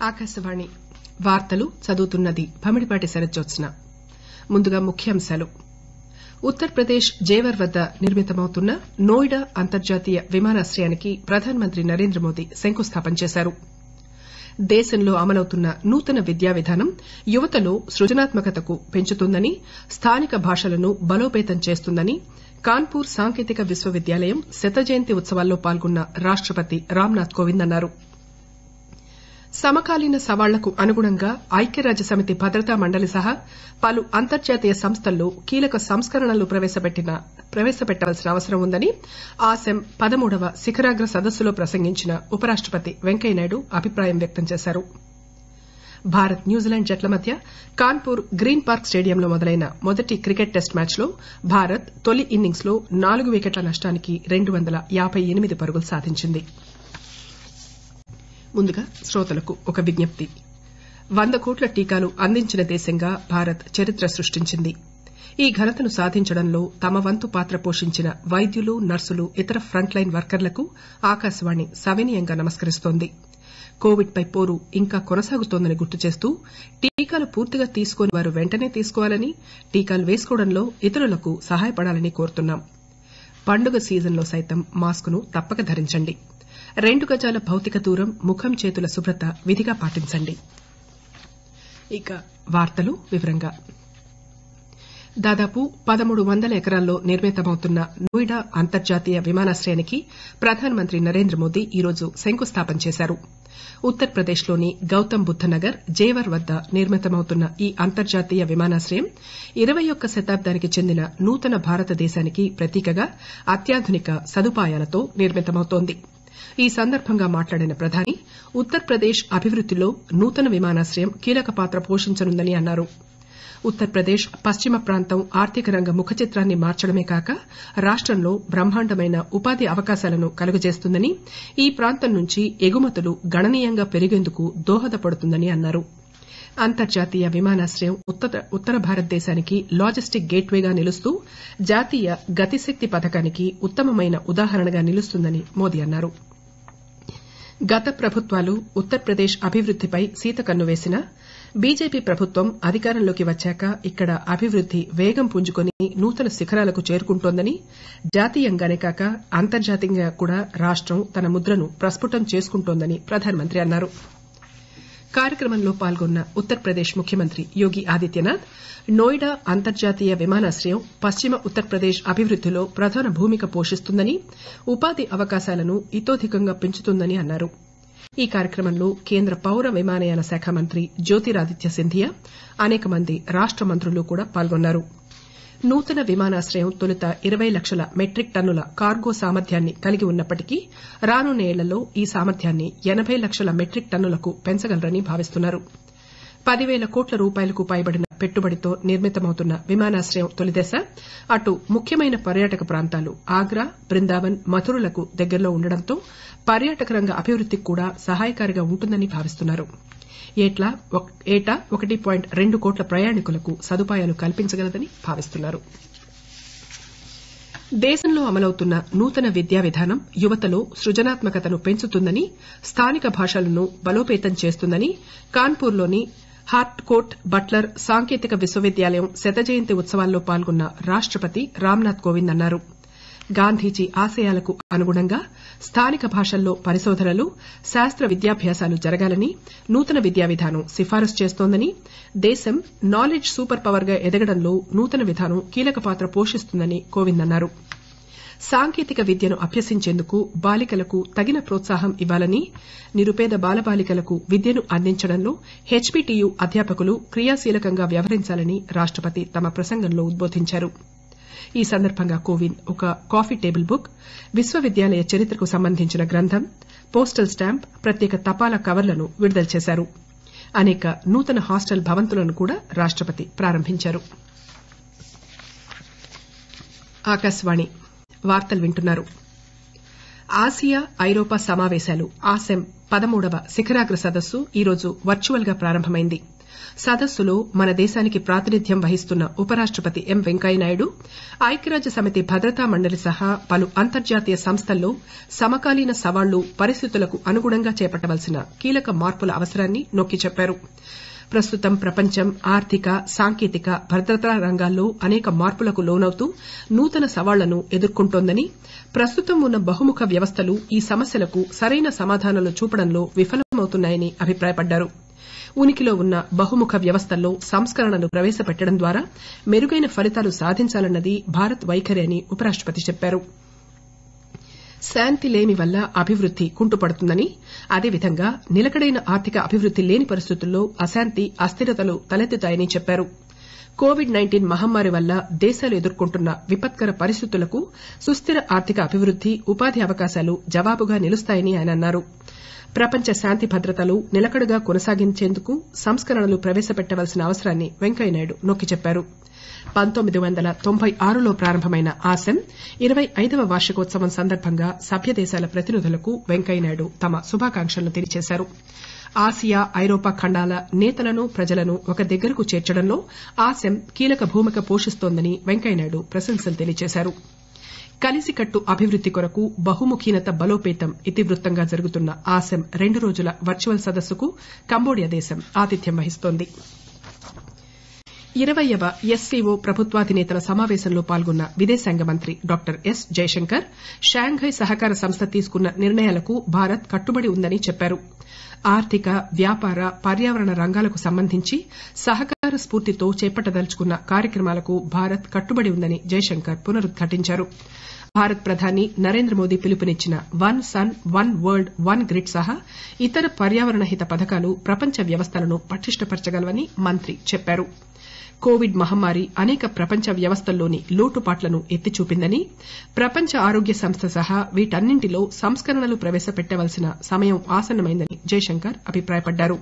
ఆకాశవాణి వార్తలు చదువుతున్నది భమిడిపాటి శరత్జ్యోత్స్న ముందుగా ముఖ్యాంశాలు ఉత్తరప్రదేశ్ జేవర్ వద్ద నిర్మితమవుతున్న నోయిడా అంతర్జాతీయ విమానాశ్రయానికి ప్రధానమంత్రి నరేంద్రమోదీ శంకుస్థాపన చేశారు దేశంలో అమలవుతున్న నూతన విద్యా విధానం యువతలో సృజనాత్మకతను పెంచుతుందని స్థానిక భాషలను బలోపేతం చేస్తుందని కాన్పూర్ సాంకేతిక విశ్వవిద్యాలయం శత జయంతి ఉత్సవాల్లో పాల్గొన్న రాష్టపతి రామ్నాథ్ కోవింద్ అన్నారు సమకాలీన సవాళ్లకు అనుగుణంగా ఐక్యరాజ్యసమితి భద్రతా మండలి సహా పలు అంతర్జాతీయ సంస్థల్లో కీలక సంస్కరణలు ప్రవేశపెట్టవలసిన అవసరం ఉందని ఆసెమ్ పదమూడవ శిఖరాగ్ర సదస్సులో ప్రసంగించిన ఉపరాష్టపతి వెంకయ్యనాయుడు అభిప్రాయం వ్యక్తం చేశారు భారత్ న్యూజిలాండ్ జట్ల మధ్య కాన్పూర్ గ్రీన్ పార్క్ స్టేడియంలో మొదలైన మొదటి క్రికెట్ టెస్ట్ మ్యాచ్లో భారత్ తొలి ఇన్నింగ్స్లో నాలుగు వికెట్ల నష్టానికి రెండు వందల యాబై ఎనిమిది పరుగులు సాధించింది ముందుగా శ్రోతలకు ఒక విజ్ఞప్తి వంద కోట్ల టీకాలు అందించిన దేశంగా భారత్ చరిత్ర సృష్టించింది ఈ ఘనతను సాధించడంలో తమ వంతు పాత్ర పోషించిన వైద్యులు నర్సులు ఇతర ఫ్రంట్ లైన్ వర్కర్లకు ఆకాశవాణి సవినయంగా నమస్కరిస్తోంది కోవిడ్ పై పోరు ఇంకా కొనసాగుతోందని గుర్తు చేస్తూ టీకాలు పూర్తిగా తీసుకోని వారు వెంటనే తీసుకోవాలని టీకాలు వేసుకోవడంలో ఇతరులకు సహాయపడాలని కోరుతున్నాం పండుగ సీజన్లో సైతం మాస్కును తప్పక ధరించండి రెండు గజాల భౌతిక దూరం ముఖం చేతుల శుభ్రత విధిగా పాటించండి ఇక వార్తలు వివరంగా దాదాపు పదమూడు వందల ఎకరాల్లో నిర్మితమవుతున్న నోయిడా అంతర్జాతీయ విమానాశ్రయానికి ప్రధానమంత్రి నరేంద్రమోదీ ఈరోజు శంకుస్థాపన చేశారు ఉత్తరప్రదేశ్లోని గౌతమ్ బుద్ద నగర్ జేవర్ వద్ద నిర్మితమవుతున్న ఈ అంతర్జాతీయ విమానాశ్రయం ఇరవై ఒక్క శతాబ్దానికి చెందిన నూతన భారతదేశానికి ప్రతీకగా అత్యాధునిక సదుపాయాలతో నిర్మితమవుతోంది ఈ సందర్భంగా మాట్లాడిన ప్రధాని ఉత్తరప్రదేశ్ అభివృద్దిలో నూతన విమానాశ్రయం కీలక పాత్ర పోషించనుందని అన్నారు ఉత్తరప్రదేశ్ పశ్చిమ ప్రాంతం ఆర్థిక రంగ ముఖచిత్రాన్ని మార్చడమే కాక రాష్టంలో బ్రహ్మాండమైన ఉపాధి అవకాశాలను కలుగజేస్తుందని ఈ ప్రాంతం నుంచి ఎగుమతులు గణనీయంగా పెరిగేందుకు దోహదపడుతుందని అన్నారు అంతర్జాతీయ విమానాశ్రయం ఉత్తర భారతదేశానికి లాజిస్టిక్ గేట్వేగా నిలుస్తూ జాతీయ గతిశక్తి పథకానికి ఉత్తమమైన ఉదాహరణగా నిలుస్తుందని మోదీ అన్నారు గత ప్రభుత్వాలు ఉత్తరప్రదేశ్ అభివృద్దిపై సీతకన్ను వేసినా బీజేపీ ప్రభుత్వం అధికారంలోకి వచ్చాక ఇక్కడ అభివృద్ది వేగం పుంజుకుని నూతన శిఖరాలకు చేరుకుంటోందని జాతీయంగానే కాక అంతర్జాతీయంగా కూడా రాష్టం తన ముద్రను ప్రస్పుటం చేసుకుంటోందని ప్రధానమంత్రి అన్నారు కార్యక్రమంలో పాల్గొన్న ఉత్తరప్రదేశ్ ముఖ్యమంత్రి యోగి ఆదిత్యనాథ్ నోయిడా అంతర్జాతీయ విమానాశ్రయం పశ్చిమ ఉత్తరప్రదేశ్ అభివృద్దిలో ప్రధాన భూమిక పోషిస్తుందని ఉపాధి అవకాశాలను ఇతోధికంగా పెంచుతుందని అన్నారు ఈ కార్యక్రమంలో కేంద్ర పౌర విమానయాన శాఖ మంత్రి జ్యోతిరాదిత్య సింధియా అనేక మంది రాష్ట మంత్రులు కూడా పాల్గొన్నారు నూతన విమానాశ్రయం తొలుత ఇరవై లక్షల మెట్రిక్ టన్నుల కార్గో సామర్థ్యాన్ని కలిగి ఉన్నప్పటికీ రానున్న ఏళ్లలో ఈ సామర్థ్యాన్ని ఎనబై లక్షల మెట్రిక్ టన్నులకు పెంచగలరని భావిస్తున్నారు పదివేల కోట్ల రూపాయలకు పైబడిన పెట్టుబడితో నిర్మితమవుతున్న విమానాశ్రయం తొలిదశ అటు ముఖ్యమైన పర్యాటక ప్రాంతాలు ఆగ్రా బృందావన్ మథురలకు దగ్గరలో ఉండడంతో పర్యాటక రంగ అభివృద్దికి కూడా సహాయకారిగా ఉంటుందని భావిస్తున్నారు ఏటా ఒకటి పాయింట్ రెండు కోట్ల ప్రయాణికులకు సదుపాయాలు కల్పించగలదని భావిస్తున్నారు దేశంలో అమలవుతున్న నూతన విద్యా విధానం యువతలో సృజనాత్మకతను పెంచుతుందని స్థానిక భాషలను బలోపేతం చేస్తుందని కాన్పూర్లోని హార్ట్కోట్ బట్లర్ సాంకేతిక విశ్వవిద్యాలయం శత జయంతి ఉత్సవాల్లో పాల్గొన్న రాష్టపతి రామ్నాథ్ కోవింద్ అన్నారు గాంధీజీ ఆశయాలకు అనుగుణంగా స్థానిక భాషల్లో పరిశోధనలు శాస్త్ర విద్యాభ్యాసాలు జరగాలని నూతన విద్యా విధానం సిఫారసు చేస్తోందని దేశం నాలెడ్జ్ సూపర్ పవర్ గా ఎదగడంలో నూతన విధానం కీలక పాత్ర పోషిస్తుందని కోవింద్ అన్నారు సాంకేతిక విద్యను అభ్యసించేందుకు బాలికలకు తగిన ప్రోత్సాహం ఇవ్వాలని నిరుపేద బాలబాలికలకు విద్యను అందించడంలో హెచ్పీటీయూ అధ్యాపకులు క్రియాశీలకంగా వ్యవహరించాలని రాష్టపతి తమ ప్రసంగంలో ఉద్బోధించారు ఈ సందర్భంగా కోవింద్ ఒక కాఫీ టేబుల్ బుక్ విశ్వవిద్యాలయ చరిత్రకు సంబంధించిన గ్రంథం పోస్టల్ స్టాంప్ ప్రత్యేక తపాలా కవర్లను విడుదల చేశారు అనేక నూతన హాస్టల్ భవంతులను కూడా రాష్టపతి ప్రారంభించారు ఆకాశవాణి వార్తలు వింటున్నారు ఆసియా ఐరోపా సమావేశాలు ఆసెమ్ పదమూడవ శిఖరాగ్ర సదస్సు ఈరోజు వర్చువల్ గా ప్రారంభమైంది సదస్సులో మన దేశానికి ప్రాతినిధ్యం వహిస్తున్న ఉపరాష్టపతి ఎం వెంకయ్యనాయుడు ఐక్యరాజ్య సమితి భద్రతా మండలి సహా పలు అంతర్జాతీయ సంస్థల్లో సమకాలీన సవాళ్లు పరిస్థితులకు అనుగుణంగా చేపట్టవలసిన కీలక మార్పుల అవసరాన్ని నొక్కి చెప్పారు ప్రస్తుతం ప్రపంచం ఆర్థిక సాంకేతిక భద్రతా రంగాల్లో అనేక మార్పులకు లోనవుతూ నూతన సవాళ్లను ఎదుర్కొంటోందని ప్రస్తుతం ఉన్న బహుముఖ వ్యవస్థలు ఈ సమస్యలకు సరైన సమాధానాలు చూపడంలో విఫలమవుతున్నాయని అభిప్రాయపడ్డారు ఉనికిలో ఉన్న బహుముఖ వ్యవస్థల్లో సంస్కరణలు ప్రవేశపెట్టడం ద్వారా మెరుగైన ఫలితాలు సాధించాలన్నది భారత్ వైఖరి అని ఉపరాష్టపతి చెప్పారు శాంతి లేమి వల్ల అభివృద్ది కుంటుపడుతుందని అదేవిధంగా నిలకడైన ఆర్థిక అభివృద్ది లేని పరిస్థితుల్లో అశాంతి అస్థిరతలు తలెత్తుతాయని చెప్పారు కోవిడ్ నైన్టీన్ మహమ్మారి వల్ల దేశాలు ఎదుర్కొంటున్న విపత్కర పరిస్థితులకు సుస్థిర ఆర్థిక అభివృద్ది ఉపాధి అవకాశాలు జవాబుగా నిలుస్తాయని ఆయన అన్నారు ప్రపంచ శాంతి భద్రతలు నిలకడగా కొనసాగించేందుకు సంస్కరణలు ప్రవేశపెట్టవలసిన అవసరాన్ని వెంకయ్యనాయుడు నొక్కి చెప్పారు పంతొమ్మిది వందల తొంభై ఆరులో ప్రారంభమైన ఆసెమ్ ఇరవై ఐదవ వార్షికోత్సవం సందర్భంగా సభ్య దేశాల ప్రతినిధులకు వెంకయ్యనాయుడు తమ శుభాకాంక్షలను తెలియజేశారు ఆసియా ఐరోపా ఖండాల నేతలను ప్రజలను ఒక దగ్గరకు చేర్చడంలో ఆసెమ్ కీలక భూమిక పోషిస్తోందని వెంకయ్యనాయుడు ప్రశంసలు తెలియజేశారు కలిసికట్టు అభివృద్ది కొరకు బహుముఖీనత బలోపేతం ఇతివృత్తంగా జరుగుతున్న ఆసెమ్ రెండు రోజుల వర్చువల్ సదస్సుకు కంబోడియా దేశం ఆతిథ్యం వహిస్తోంది ఇరవయ్యవ ఎస్సీఓ ప్రభుత్వాధినేతల సమావేశంలో పాల్గొన్న విదేశాంగ మంత్రి డాక్టర్ ఎస్ జయశంకర్ షాంఘై సహకార సంస్థ తీసుకున్న నిర్ణయాలకు భారత్ కట్టుబడి ఉందని చెప్పారు ఆర్థిక వ్యాపార పర్యావరణ రంగాలకు సంబంధించి సహకార స్పూర్తితో చేపట్టదలుచుకున్న కార్యక్రమాలకు భారత్ కట్టుబడి ఉందని జయశంకర్ పునరుద్ఘాటించారు భారత్ ప్రధాని నరేంద్ర మోదీ పిలుపునిచ్చిన one sun one world one grid సహా ఇతర పర్యావరణ హిత పథకాలు ప్రపంచ వ్యవస్థలను పటిష్టపరచగలవని మంత్రి చెప్పారు కోవిడ్ మహమ్మారి అనేక ప్రపంచ వ్యవస్థల్లోని లోటుపాట్లను ఎత్తిచూపిందని ప్రపంచ ఆరోగ్య సంస్థ సహా వీటన్నింటిలో సంస్కరణలు ప్రవేశపెట్టవలసిన సమయం ఆసన్నమైందని జయశంకర్ అభిప్రాయపడ్డారు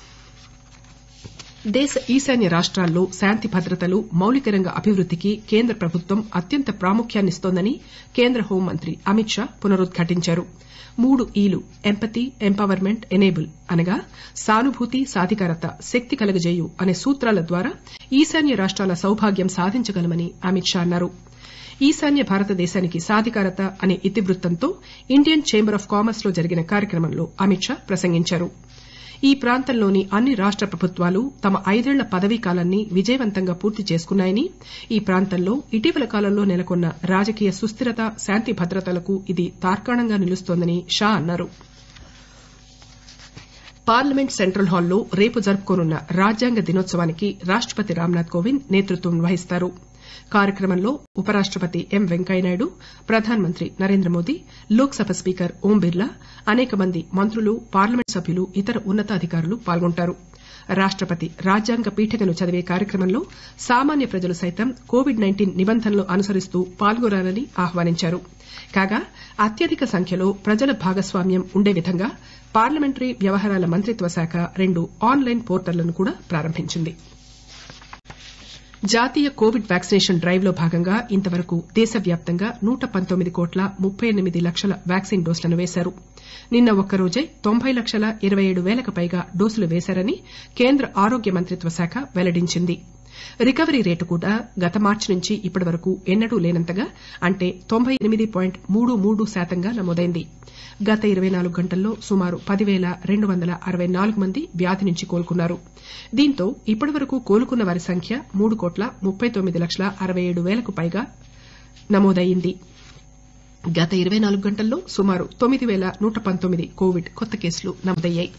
దేశ ఈశాన్య రాష్ట్రాల్లో శాంతి భద్రతలు మౌలిక రంగ అభివృద్దికి కేంద్ర ప్రభుత్వం అత్యంత ప్రాముఖ్యాన్నిస్తోందని కేంద్ర హోంమంత్రి అమిత్ షా పునరుద్ఘాటించారు మూడు ఈలు ఎంపతి ఎంపవర్మెంట్ ఎనేబుల్ అనగా సానుభూతి సాధికారత శక్తి కలగజేయు అనే సూత్రాల ద్వారా ఈశాన్య రాష్ట్రాల సౌభాగ్యం సాధించగలమని అమిత్ షా అన్నారు ఈశాన్య భారతదేశానికి సాధికారత అనే ఇతివృత్తంతో ఇండియన్ ఛాంబర్ ఆఫ్ కామర్స్ లో జరిగిన కార్యక్రమంలో అమిత్ షా ప్రసంగించారు ఈ ప్రాంతంలోని అన్ని రాష్ట ప్రభుత్వాలు తమ ఐదేళ్ల పదవీ కాలాన్ని విజయవంతంగా పూర్తి చేసుకున్నాయని ఈ ప్రాంతంలో ఇటీవల కాలంలో నెలకొన్న రాజకీయ సుస్థిరత శాంతి భద్రతలకు ఇది తార్కాణంగా నిలుస్తోందని షా అన్నారు పార్లమెంట్ సెంట్రల్ హాల్లో రేపు జరుపుకోనున్న రాజ్యాంగ దినోత్సవానికి రాష్టపతి రామ్నాథ్ కోవింద్ నేతృత్వం వహిస్తారు కార్యక్రమంలో ఉపరాష్టపతి ఎం వెంకయ్యనాయుడు ప్రధానమంత్రి నరేంద్ర మోదీ లోక్ సభ స్పీకర్ ఓం బిర్లా అనేక మంది మంత్రులు పార్లమెంట్ సభ్యులు ఇతర ఉన్నతాధికారులు పాల్గొంటారు రాష్టపతి రాజ్యాంగ పీఠికను చదివే కార్యక్రమంలో సామాన్య ప్రజలు సైతం కోవిడ్ నైన్టీన్ నిబంధనలు అనుసరిస్తూ పాల్గొనాలని ఆహ్వానించారు కాగా అత్యధిక సంఖ్యలో ప్రజల భాగస్వామ్యం ఉండే విధంగా పార్లమెంటరీ వ్యవహారాల మంత్రిత్వ శాఖ రెండు ఆన్లైన్ పోర్టళ్లను కూడా ప్రారంభించింది జాతీయ కోవిడ్ వ్యాక్సినేషన్ డ్రైవ్ లో భాగంగా ఇంతవరకు దేశవ్యాప్తంగా నూట పంతొమ్మిది కోట్ల ముప్పై ఎనిమిది లక్షల వ్యాక్సిన్ డోసులను వేశారు నిన్న ఒక్కరోజే తొంభై లక్షల ఇరవై ఏడు వేలకు పైగా డోసులు వేశారని కేంద్ర ఆరోగ్య మంత్రిత్వ శాఖ వెల్లడించింది రికవరీ రేటు కూడా గత మార్చి నుంచి ఇప్పటి వరకు ఎన్నడూ లేనంతగా అంటే తొంభై ఎనిమిది పాయింట్ మూడు మూడు శాతంగా నమోదైంది గత ఇరవై నాలుగు గంటల్లో సుమారు పదివేల రెండు వందల అరవై నాలుగు మంది వ్యాధి నుంచి కోలుకున్నారు దీంతో ఇప్పటి వరకు కోలుకున్న వారి సంఖ్య మూడు కోట్ల ముప్పై తొమ్మిది లక్షల అరవై ఏడు వేలకు పైగా నమోదయ్యింది గత ఇరవై నాలుగు గంటల్లో సుమారు తొమ్మిది పేల నూట పంతొమ్మిది కోవిడ్ కొత్త కేసులు నమోదయ్యాయి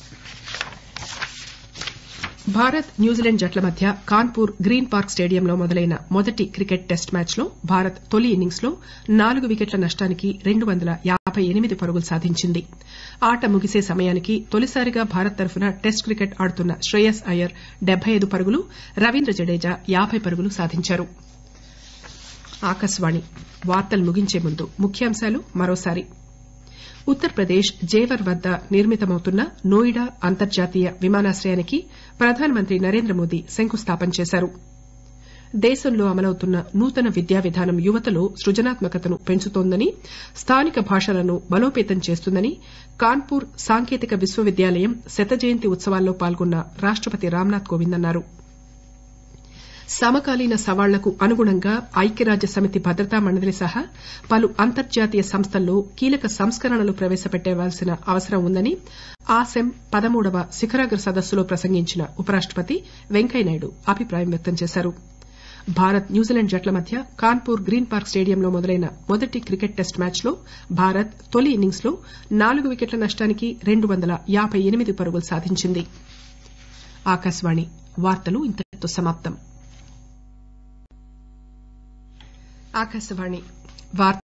భారత్ న్యూజిలాండ్ జట్ల మధ్య కాన్పూర్ గ్రీన్ పార్క్ స్టేడియంలో మొదలైన మొదటి క్రికెట్ టెస్ట్ మ్యాచ్లో భారత్ తొలి ఇన్నింగ్స్ లో నాలుగు వికెట్ల నష్టానికి రెండు వందల యాబై ఎనిమిది పరుగులు సాధించింది ఆట ముగిసే సమయానికి తొలిసారిగా భారత్ తరఫున టెస్ట్ క్రికెట్ ఆడుతున్న శ్రేయస్ అయ్యర్ డెబ్బై ఐదు పరుగులు రవీంద్ర జడేజా యాబై పరుగులు సాధించారు ఆకాశవాణి వార్తలు ముగించే ముందు ముఖ్యాంశాలు మరోసారి ఉత్తరప్రదేశ్ జేవర్ వద్ద నిర్మితమవుతున్న నోయిడా అంతర్జాతీయ విమానాశ్రయానికి ప్రధానమంత్రి నరేంద్ర మోదీ శంకుస్థాపన చేశారు దేశంలో అమలవుతున్న నూతన విద్యా విధానం యువతలో సృజనాత్మకతను పెంచుతోందని స్థానిక భాషలను బలోపేతం చేస్తుందని కాన్పూర్ సాంకేతిక విశ్వవిద్యాలయం శత జయంతి ఉత్సవాల్లో పాల్గొన్న రాష్టపతి రామ్నాథ్ కోవింద్ అన్నారు సమకాలీన సవాళ్లకు అనుగుణంగా ఐక్యరాజ్య సమితి భద్రతా మండలి సహా పలు అంతర్జాతీయ సంస్థల్లో కీలక సంస్కరణలు ప్రవేశపెట్టవలసిన అవసరం ఉందని ఆసెం పదమూడవ శిఖరాగ్ర సదస్సులో ప్రసంగించిన ఉపరాష్టపతి వెంకయ్యనాయుడు అభిప్రాయం వ్యక్తం చేశారు భారత్ న్యూజిలాండ్ జట్ల మధ్య కాన్పూర్ గ్రీన్ పార్క్ స్టేడియంలో మొదలైన మొదటి క్రికెట్ టెస్ట్ మ్యాచ్లో భారత్ తొలి ఇన్నింగ్స్లో నాలుగు వికెట్ల నష్టానికి రెండు వందల యాబై ఎనిమిది పరుగులు సాధించింది ఆకాశవాణి వార్తలు ఇంతటితో సమాప్తం ఆకాశవాణి వార్త